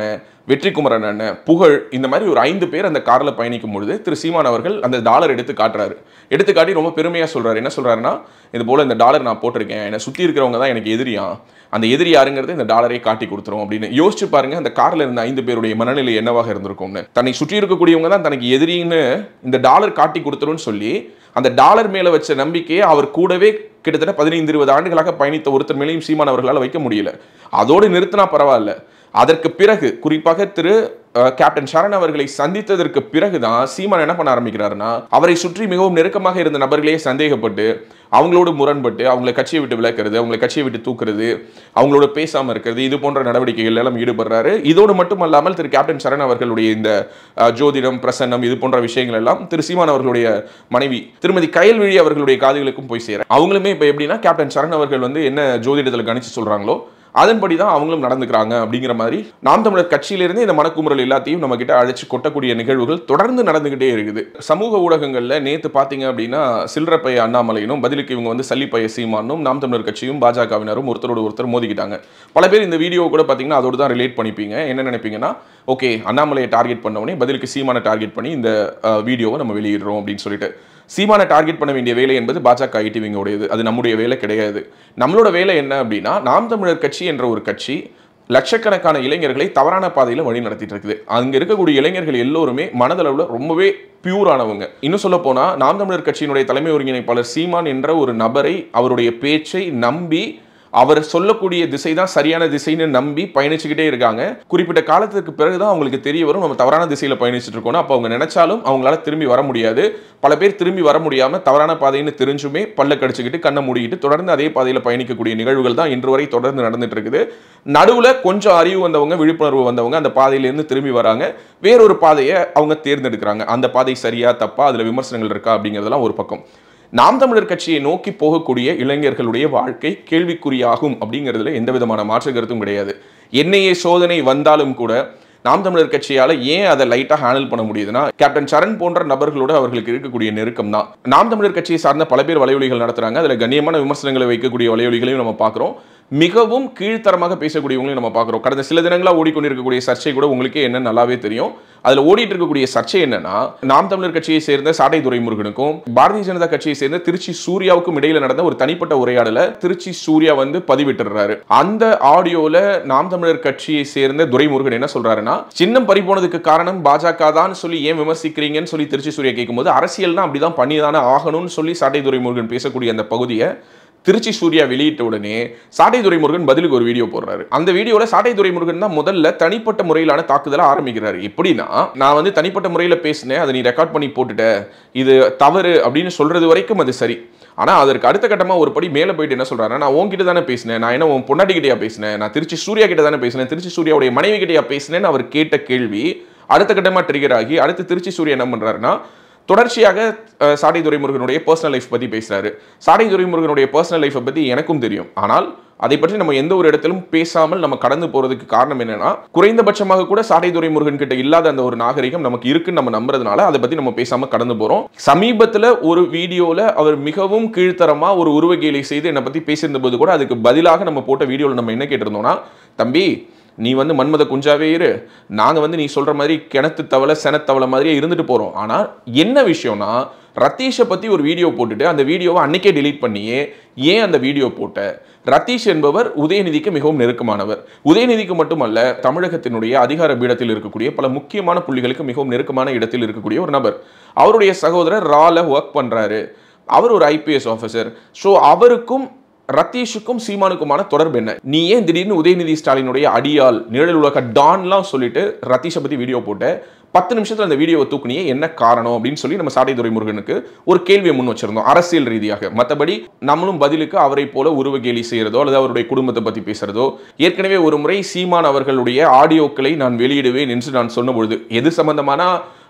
வெற்றிக்குமரன் அண்ணன் புகழ் இந்த மாதிரி ஒரு ஐந்து பேர் அந்த கார்ல பயணிக்கும் பொழுது திரு சீமான் அவர்கள் அந்த டாலர் எடுத்து காட்டுறாரு எடுத்து காட்டி ரொம்ப பெருமையா சொல்றாரு என்ன சொல்றாருன்னா இது போல இந்த டாலர் நான் போட்டிருக்கேன் என்னை சுத்தி இருக்கிறவங்க தான் எனக்கு எதிரியா அந்த எதிரி யாருங்கிறது இந்த டாலரை காட்டி கொடுத்துரும் அப்படின்னு யோசிச்சு பாருங்க அந்த கார்ல இருந்த ஐந்து பேருடைய மனநிலை என்னவாக இருந்திருக்கும்னு தன்னை சுற்றி இருக்கக்கூடியவங்க தான் தனக்கு எதிரின்னு இந்த டாலர் காட்டி கொடுத்துரும்னு சொல்லி அந்த டாலர் மேல வச்ச நம்பிக்கையை அவர் கூடவே கிட்டத்தட்ட பதினைந்து இருபது ஆண்டுகளாக பயணித்த ஒருத்தர் மேலேயும் சீமான் அவர்களால் வைக்க முடியல அதோடு நிறுத்தினா பரவாயில்ல அதற்கு பிறகு குறிப்பாக திரு அஹ், கேப்டன் சரண் அவர்களை சந்தித்ததற்கு பிறகுதான் சீமான் என்ன பண்ண ஆரம்பிக்கிறாருன்னா அவரை சுற்றி மிகவும் நெருக்கமாக இருந்த நபர்களே சந்தேகப்பட்டு அவங்களோடு முரண்பட்டு அவங்களை கட்சியை விட்டு விலக்கிறது அவங்களை கட்சியை விட்டு தூக்குறது அவங்களோட பேசாம இருக்கிறது இது போன்ற நடவடிக்கைகள் எல்லாம் ஈடுபடுறாரு இதோடு மட்டுமல்லாமல் திரு கேப்டன் சரண் அவர்களுடைய இந்த அஹ், ஜோதிடம் பிரசன்னம் இது போன்ற விஷயங்கள் எல்லாம் திரு சீமான் அவர்களுடைய மனைவி திருமதி கயல்விழி அவர்களுடைய காதுகளுக்கும் போய் சேர அவங்களுமே இப்போ எப்படின்னா கேப்டன் சரண் அவர்கள் வந்து என்ன ஜோதிடத்தில் கணிச்சு சொல்றாங்களோ அதன்படி தான் அவங்களும் நடந்துக்கிறாங்க அப்படிங்கிற மாதிரி நாம் தமிழர் கட்சியிலிருந்து இந்த மனக்குமுறல் எல்லாத்தையும் நம்ம கிட்ட அழைச்சு கொட்டக்கூடிய நிகழ்வுகள் தொடர்ந்து நடந்துகிட்டே இருக்குது சமூக ஊடகங்கள்ல நேத்து பாத்தீங்க அப்படின்னா சில்லறப்பைய அண்ணாமலையினும் பதிலுக்கு இவங்க வந்து சல்லிப்பைய சீமானும் நாம் தமிழர் கட்சியும் பாஜகவினரும் ஒருத்தரோடு ஒருத்தர் மோதிக்கிட்டாங்க பல பேர் இந்த வீடியோ கூட பாத்தீங்கன்னா அதோடு தான் ரிலேட் பண்ணிப்பீங்க என்ன நினைப்பீங்கன்னா ஓகே அண்ணாமலையை டார்கெட் பண்ணவனே பதிலுக்கு சீமானை டார்கெட் பண்ணி இந்த அஹ், வீடியோவை நம்ம வெளியிடுறோம் அப்படின்னு சொல்லிட்டு சீமானை டார்கெட் பண்ண வேண்டிய வேலை என்பது பாஜக ஐடிவிங்கோடையது அது நம்முடைய வேலை கிடையாது நம்மளோட வேலை என்ன அப்படின்னா நாம் தமிழர் கட்சி என்ற ஒரு கட்சி லட்சக்கணக்கான இளைஞர்களை தவறான பாதையில் வழி நடத்திட்டு இருக்குது அங்க இருக்கக்கூடிய இளைஞர்கள் எல்லோருமே மனதளவில் ரொம்பவே பியூரானவங்க இன்னும் சொல்ல போனா நாம் தமிழர் கட்சியினுடைய தலைமை ஒருங்கிணைப்பாளர் சீமான் என்ற ஒரு நபரை அவருடைய பேச்சை நம்பி அவர் சொல்லக்கூடிய திசை தான் சரியான திசைன்னு நம்பி பயணிச்சுக்கிட்டே இருக்காங்க குறிப்பிட்ட காலத்துக்கு பிறகுதான் அவங்களுக்கு தெரிய வரும் நம்ம தவறான திசையில பயணிச்சுட்டு இருக்கோம் அப்போ அவங்க நினைச்சாலும் அவங்களால திரும்பி வர முடியாது பல பேர் திரும்பி வர முடியாம தவறான பாதைன்னு தெரிஞ்சுமே பல்ல கடிச்சுக்கிட்டு கண்ணை மூடிக்கிட்டு தொடர்ந்து அதே பாதையில பயணிக்கக்கூடிய நிகழ்வுகள் தான் இன்று வரை தொடர்ந்து நடந்துட்டு இருக்குது நடுவுல கொஞ்சம் அறிவு வந்தவங்க விழிப்புணர்வு வந்தவங்க அந்த பாதையிலேருந்து திரும்பி வராங்க வேறொரு பாதையை அவங்க தேர்ந்தெடுக்கிறாங்க அந்த பாதை சரியா தப்பா அதுல விமர்சனங்கள் இருக்கா அப்படிங்கிறதெல்லாம் ஒரு பக்கம் நாம் தமிழர் கட்சியை நோக்கி போகக்கூடிய இளைஞர்களுடைய வாழ்க்கை கேள்விக்குறியாகும் அப்படிங்கிறதுல எந்த விதமான மாற்று கருத்தும் கிடையாது என்னையே சோதனை வந்தாலும் கூட நாம் தமிழர் கட்சியால ஏன் அதை லைட்டா ஹேண்டில் பண்ண முடியுதுன்னா கேப்டன் சரண் போன்ற நபர்களோட அவர்களுக்கு இருக்கக்கூடிய நெருக்கம் தான் நாம் தமிழர் கட்சியை சார்ந்த பல பேர் வலையொலிகள் நடத்துறாங்க அதுல கண்ணியமான விமர்சனங்களை வைக்கக்கூடிய வலையொலிகளையும் நம்ம பார்க்கிறோம் மிகவும் கீழ்த்தரமாக பேசக்கூடியவங்களையும் நம்ம பார்க்குறோம் கடந்த சில தினங்களா ஓடிக்கொண்டிருக்கக்கூடிய சர்ச்சை கூட உங்களுக்கே என்ன நல்லாவே தெரியும் அதில் ஓடிட்டு இருக்கக்கூடிய சர்ச்சை என்னன்னா நாம் தமிழர் கட்சியை சேர்ந்த சாட்டை துரைமுருகனுக்கும் பாரதிய ஜனதா கட்சியை சேர்ந்த திருச்சி சூர்யாவுக்கும் இடையில நடந்த ஒரு தனிப்பட்ட உரையாடலை திருச்சி சூர்யா வந்து பதிவிட்டுறாரு அந்த ஆடியோல நாம் தமிழர் கட்சியை சேர்ந்த துரைமுருகன் என்ன சொல்றாருன்னா சின்னம் பறி போனதுக்கு காரணம் பாஜக தான் சொல்லி ஏன் விமர்சிக்கிறீங்கன்னு சொல்லி திருச்சி சூர்யா கேட்கும்போது அரசியல்னா அப்படிதான் பண்ணிதானே ஆகணும்னு சொல்லி சாட்டை துரைமுருகன் பேசக்கூடிய அந்த பகுதியை திருச்சி சூர்யா வெளியிட்ட உடனே சாட்டை துரைமுருகன் பதிலுக்கு ஒரு வீடியோ போடுறாரு அந்த வீடியோல சாட்டை துரைமுருகன் தான் முதல்ல தனிப்பட்ட முறையிலான தாக்குதலை ஆரம்பிக்கிறாரு எப்படின்னா நான் வந்து தனிப்பட்ட முறையில் பேசினேன் அதை நீ ரெக்கார்ட் பண்ணி போட்டுட்ட இது தவறு அப்படின்னு சொல்றது வரைக்கும் அது சரி ஆனா அதற்கு அடுத்த கட்டமா ஒரு படி மேல போயிட்டு என்ன சொல்றாருன்னா நான் உன்கிட்ட தானே பேசினேன் நான் என்ன உன் பொண்டாட்டி கிட்டயா பேசினேன் நான் திருச்சி சூர்யா கிட்ட தானே பேசினேன் திருச்சி சூர்யாவுடைய மனைவி கிட்டயா பேசினேன்னு அவர் கேட்ட கேள்வி அடுத்த கட்டமா ட்ரிகர் ஆகி அடுத்து திருச்சி சூர்யா என்ன பண்றாருன்னா தொடர்ச்சியாக அஹ், சாடை துரைமுருகனுடைய பர்சனல் லைஃப் பத்தி பேசுறாரு சாடை துரைமுருகனுடைய பர்சனல் லைஃப்பை பத்தி எனக்கும் தெரியும் ஆனால் அதை பற்றி நம்ம எந்த ஒரு இடத்திலும் பேசாமல் நம்ம கடந்து போறதுக்கு காரணம் என்னன்னா குறைந்தபட்சமாக கூட சாடை துரைமுருகன் கிட்ட இல்லாத அந்த ஒரு நாகரிகம் நமக்கு இருக்குன்னு நம்ம நம்புறதுனால அதை பத்தி நம்ம பேசாம கடந்து போறோம் சமீபத்துல ஒரு வீடியோல அவர் மிகவும் கீழ்த்தரமா ஒரு உருவகேலி செய்து என்னை பத்தி பேசியிருந்த போது கூட அதுக்கு பதிலாக நம்ம போட்ட வீடியோல நம்ம என்ன கேட்டிருந்தோம்னா தம்பி நீ வந்து மன்மத குஞ்சாவே இரு நாங்க வந்து நீ சொல்ற மாதிரி கிணத்து தவளை செனத்தவளை மாதிரியே இருந்துட்டு போறோம் ஆனா என்ன விஷயம்னா ரத்தீஷை பத்தி ஒரு வீடியோ போட்டுட்டு அந்த வீடியோவை அன்னைக்கே delete பண்ணியே ஏன் அந்த வீடியோ போட்ட ரத்தீஷ் என்பவர் உதயநிதிக்கு மிகவும் நெருக்கமானவர் உதயநிதிக்கு மட்டுமல்ல தமிழகத்தினுடைய அதிகார பீடத்தில் இருக்கக்கூடிய பல முக்கியமான புள்ளிகளுக்கு மிகவும் நெருக்கமான இடத்தில் இருக்கக்கூடிய ஒரு நபர் அவருடைய சகோதரர் ரால ஒர்க் பண்றாரு அவர் ஒரு ஐபிஎஸ் ஆஃபீஸர் ஸோ அவருக்கும் ரத்தீஷுக்கும் சீமானுக்குமான தொடர்பு என்ன நீ ஏன் திடீர்னு உதயநிதி ஸ்டாலினுடைய அடியால் நிழல் உலக டான்லாம் சொல்லிட்டு ரத்தீஷை பத்தி வீடியோ போட்ட பத்து நிமிஷத்துல அந்த வீடியோவை தூக்குனியே என்ன காரணம் அப்படின்னு சொல்லி நம்ம சாட்டை துரைமுருகனுக்கு ஒரு கேள்வியை முன் வச்சிருந்தோம் அரசியல் ரீதியாக மற்றபடி நம்மளும் பதிலுக்கு அவரை போல உருவகேலி செய்யறதோ அல்லது அவருடைய குடும்பத்தை பத்தி பேசுறதோ ஏற்கனவே ஒரு முறை சீமான் அவர்களுடைய ஆடியோக்களை நான் வெளியிடுவேன் என்று நான் சொன்ன பொழுது எது சம்பந்தமான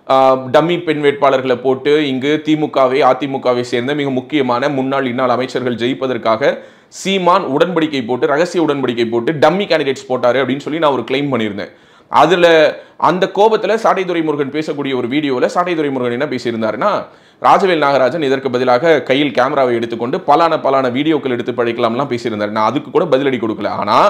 டம்மி பெண் வேட்பாளர்களை போட்டு இங்கு திமுகவை அதிமுகவை சேர்ந்த மிக முக்கியமான முன்னாள் இன்னாள் அமைச்சர்கள் ஜெயிப்பதற்காக சீமான் உடன்படிக்கை போட்டு ரகசிய உடன்படிக்கை போட்டு டம்மி கேண்டிடேட்ஸ் போட்டாரு அப்படின்னு சொல்லி நான் ஒரு கிளைம் பண்ணியிருந்தேன் அதுல அந்த கோபத்துல சாட்டை துரைமுருகன் பேசக்கூடிய ஒரு வீடியோல சாட்டை துரைமுருகன் என்ன பேசியிருந்தாருன்னா ராஜவேல் நாகராஜன் இதற்கு பதிலாக கையில் கேமராவை எடுத்துக்கொண்டு பலான பலான வீடியோக்கள் எடுத்து பழைக்கலாம்லாம் பேசியிருந்தாரு நான் அதுக்கு கூட பதிலடி கொடுக்கல ஆனா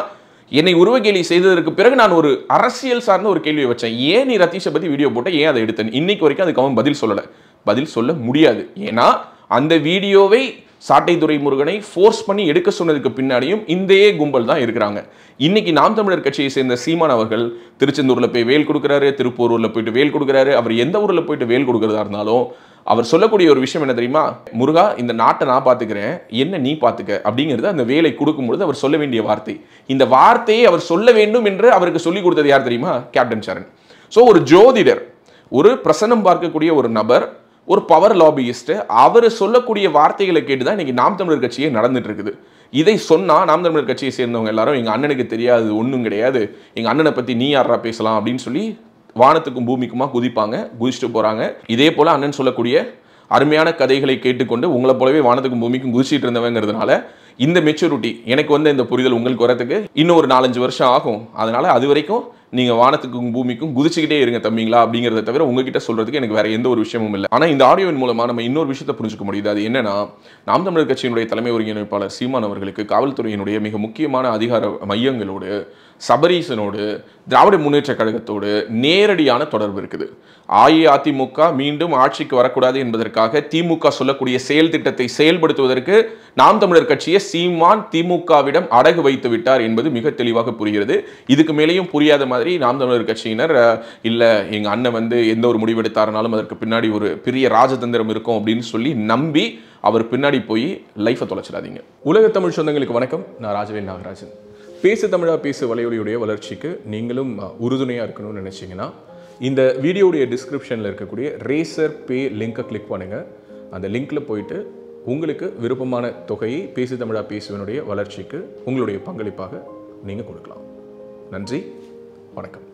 என்னை உருவகேலி செய்ததற்கு பிறகு நான் ஒரு அரசியல் சார்ந்த ஒரு கேள்வியை வச்சேன் ஏன் நீ ரத்தீஷை பத்தி வீடியோ போட்ட ஏன் அதை எடுத்தேன் இன்னைக்கு வரைக்கும் அதுக்கு அவன் பதில் சொல்லலை பதில் சொல்ல முடியாது ஏன்னா அந்த வீடியோவை சாட்டை துரை முருகனை ஃபோர்ஸ் பண்ணி எடுக்க சொன்னதுக்கு பின்னாடியும் இந்தே கும்பல் தான் இருக்கிறாங்க இன்னைக்கு நாம் தமிழர் கட்சியை சேர்ந்த சீமான் அவர்கள் திருச்செந்தூர்ல போய் வேல் கொடுக்குறாரு திருப்பூரூர்ல போயிட்டு வேல் கொடுக்குறாரு அவர் எந்த ஊர்ல போயிட்டு வேல் கொடுக்கறதா இருந்தாலும் அவர் சொல்லக்கூடிய ஒரு விஷயம் என்ன தெரியுமா முருகா இந்த நாட்டை நான் பார்த்துக்கிறேன் என்ன நீ பார்த்துக்க அப்படிங்கிறது அந்த வேலை கொடுக்கும்பொழுது அவர் சொல்ல வேண்டிய வார்த்தை இந்த வார்த்தையை அவர் சொல்ல வேண்டும் என்று அவருக்கு சொல்லி கொடுத்தது யார் தெரியுமா கேப்டன் சரண் ஸோ ஒரு ஜோதிடர் ஒரு பிரசனம் பார்க்கக்கூடிய ஒரு நபர் ஒரு பவர் லாபியிஸ்ட் அவர் சொல்லக்கூடிய வார்த்தைகளை கேட்டு தான் இன்னைக்கு நாம் தமிழர் கட்சியே நடந்துட்டு இருக்குது இதை சொன்னா நாம் தமிழர் கட்சியை சேர்ந்தவங்க எல்லாரும் எங்க அண்ணனுக்கு தெரியாது ஒன்றும் கிடையாது எங்க அண்ணனை பத்தி நீ யாரா பேசலாம் அப்படின்னு சொல்லி வானத்துக்கும் பூமிக்குமா குதிப்பாங்க குதிச்சுட்டு போறாங்க இதே போல அண்ணன் சொல்லக்கூடிய அருமையான கதைகளை கேட்டுக்கொண்டு உங்களை போலவே வானத்துக்கும் பூமிக்கும் குதிச்சிட்டு இருந்தவங்கிறதுனால இந்த மெச்சூரிட்டி எனக்கு வந்து இந்த புரிதல் உங்களுக்கு வரதுக்கு இன்னும் ஒரு நாலஞ்சு வருஷம் ஆகும் அதனால அது வரைக்கும் நீங்க வானத்துக்கும் பூமிக்கும் குதிச்சுக்கிட்டே இருங்க தம்பிங்களா அப்படிங்கிறத தவிர உங்ககிட்ட சொல்றதுக்கு எனக்கு வேற எந்த ஒரு விஷயமும் இல்லை ஆனா இந்த ஆடியோவின் மூலமா நம்ம இன்னொரு விஷயத்தை புரிஞ்சுக்க முடியுது அது என்னன்னா நாம் தமிழர் கட்சியினுடைய தலைமை ஒருங்கிணைப்பாளர் சீமான் அவர்களுக்கு காவல்துறையினுடைய மிக முக்கியமான அதிகார மையங்களோடு சபரீசனோடு திராவிட முன்னேற்ற கழகத்தோடு நேரடியான தொடர்பு இருக்குது அஇஅதிமுக மீண்டும் ஆட்சிக்கு வரக்கூடாது என்பதற்காக திமுக சொல்லக்கூடிய செயல் திட்டத்தை செயல்படுத்துவதற்கு நாம் தமிழர் கட்சியை சீமான் திமுகவிடம் அடகு வைத்து விட்டார் என்பது மிக தெளிவாக புரிகிறது இதுக்கு மேலேயும் புரியாத மாதிரி நாம் தமிழர் கட்சியினர் அஹ், இல்ல எங்க அண்ணன் வந்து எந்த ஒரு முடிவெடுத்தாருனாலும் அதற்கு பின்னாடி ஒரு பெரிய ராஜதந்திரம் இருக்கும் அப்படின்னு சொல்லி நம்பி அவர் பின்னாடி போய் லைஃபை தொலைச்சிடாதீங்க உலக தமிழ் சொந்தங்களுக்கு வணக்கம் நான் ராஜவேல் நாகராஜன் பேசு தமிழா பேசு வலையொலியுடைய வளர்ச்சிக்கு நீங்களும் அஹ், உறுதுணையா இருக்கணும்னு நினைச்சீங்கன்னா இந்த வீடியோடைய டிஸ்கிரிப்ஷனில் இருக்கக்கூடிய ரேசர் பே லிங்கை கிளிக் பண்ணுங்க அந்த லிங்க்ல போயிட்டு உங்களுக்கு விருப்பமான தொகையை பேசு தமிழா பேசுவனுடைய வளர்ச்சிக்கு உங்களுடைய பங்களிப்பாக நீங்கள் கொடுக்கலாம் நன்றி வணக்கம்